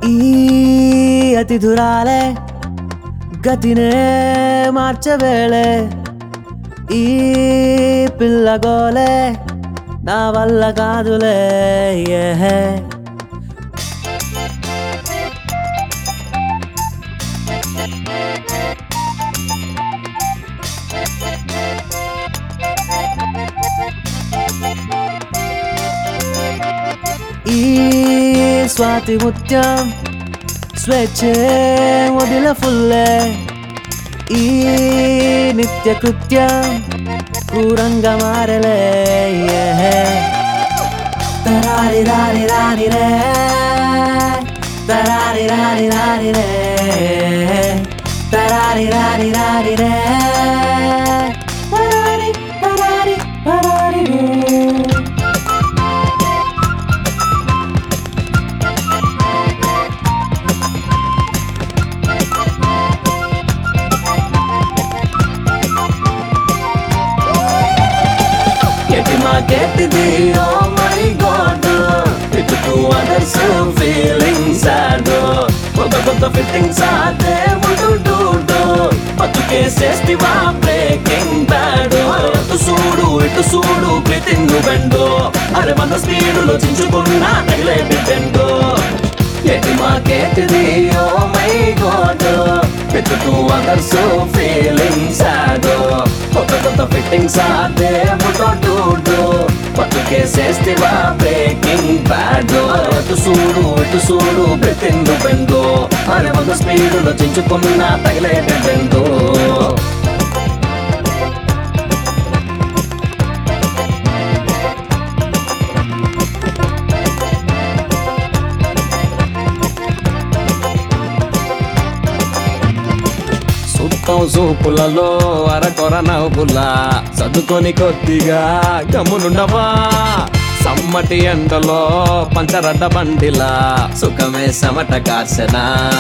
ఈ అతిథురాలే గతినే మార్చవేళే ఈ పిల్లగోలే నా వల్ల కాదులే ఏహే ఈ స్వాతి ముత్యం స్వేచ్ఛే వదిల ఫుల్లే ఈ నిత్య కృత్యం క్రూరంగా మారలే ఏహే. తరారి రారి రారి రే తరారి రారి రారి రే తరారి రారి రారి రే తరారి తరారి తరారి రే Get in my get the oh my god It to others feeling sad కొత్త కొత్త ఫిట్టింగ్స్ అదే ముడు డూడు బతుకే చేస్తివా బ్రేకింగ్ బ్యాడ్ అటు చూడు ఇటు చూడు బ్రీతింగ్ బెండు అరే మన స్పీడులో చించుకున్నా తగిలే బిడ్డెండు ఎటి మాకేటిది ఓ మై గాడ్ పెట్టుతూ అదర్స్ ఫీలింగ్ సాడ్ కొత్త కొత్త ఫిట్టింగ్స్ అదే ముటో డూడు బతుకే చేస్తివా బ్రేకింగ్ బ్యాడ్ అటు చూడు ఇటు చూడు బ్రీతింగ్ బెండు అరే మన స్పీడులో చించుకున్నా తగిలే బిడ్డెండు సుత్తం సూపులలో అరకొర నవ్వుల చదువుకొని కొద్దిగా గమ్మునుండవా సమ్మటి ఎండలో పంచరడ్డ బండిలా సుఖమే సమట కాసనా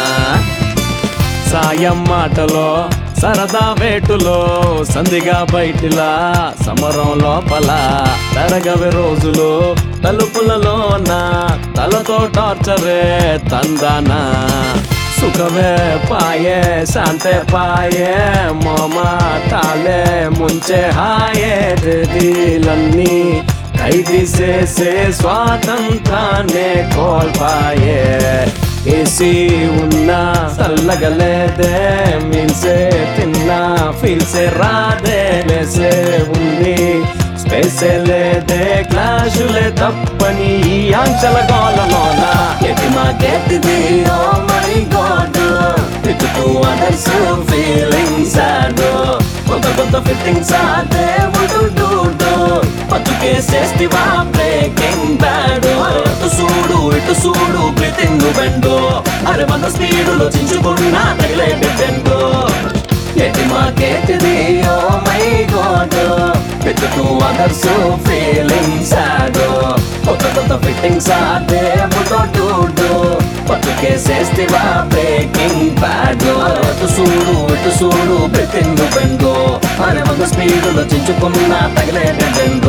సాయం మాటలో సరదా వేటులో సంధిగా బయటిలా సమరం లోపల తరగవి రోజులు తలుపులలోన తలతో టార్చరే తందానా సుఖమే పాయే శాంతే పాయే మోమ తాలే ముంచే హాయే దిలన్నీ ఖైదీ చేసే స్వాతంత్రాన్ని కోల్పాయే ఏసీ ఉన్నా చల్లగలేదే మీల్సే తిన్నా ఫీల్సే రాదే లేసే ఉంది స్పేసే లేదే క్లాషులే తప్పని ఈ ఆంచల గోలలోన ఎటి మా గెట్టిది ఓ మై గాడ్ ఇటు టు అదర్స్ ఫీలింగ్ సాడ్ కొత్త కొత్త ఫిట్టింగ్స్ అదే ముడు డూడు బతుకే చేస్తివా బ్రేకింగ్ బ్యాడ్ అటు చూడు ఇటు చూడు బ్రీతింగ్ బెండు అరే మన స్పీడులో చించుకున్నా తగిలే బిడ్డెండు ఎటి మాకేటిది ఓ మై గాడ్ పెట్టుతూ అదర్స్ ఫీలింగ్ సాడ్ కొత్త కొత్త ఫిట్టింగ్స్ అదే ముటో డూడు బతుకే చేస్తివా బ్రేకింగ్ బ్యాడ్ అటు చూడు ఇటు చూడు బ్రీతింగ్ బెండు అరే మన స్పీడులో చించుకున్నా తగిలే బిడ్డెండు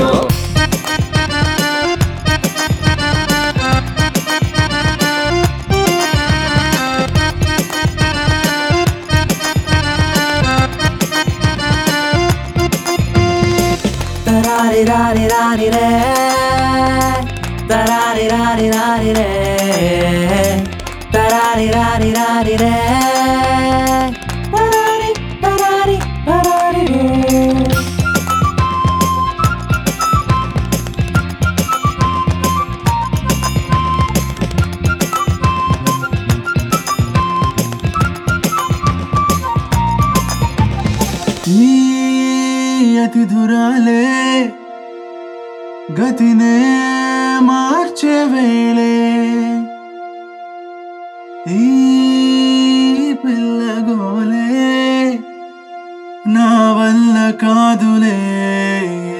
తరారి రారి రారి రే తరారి రారి రారి రే తరారి రారి రారి రే తరారి తరారి తరారి రే ఈ అతిథురాలే గతినే మార్చే వేళే ఈ పిల్లగోలే నా వల్ల కాదులే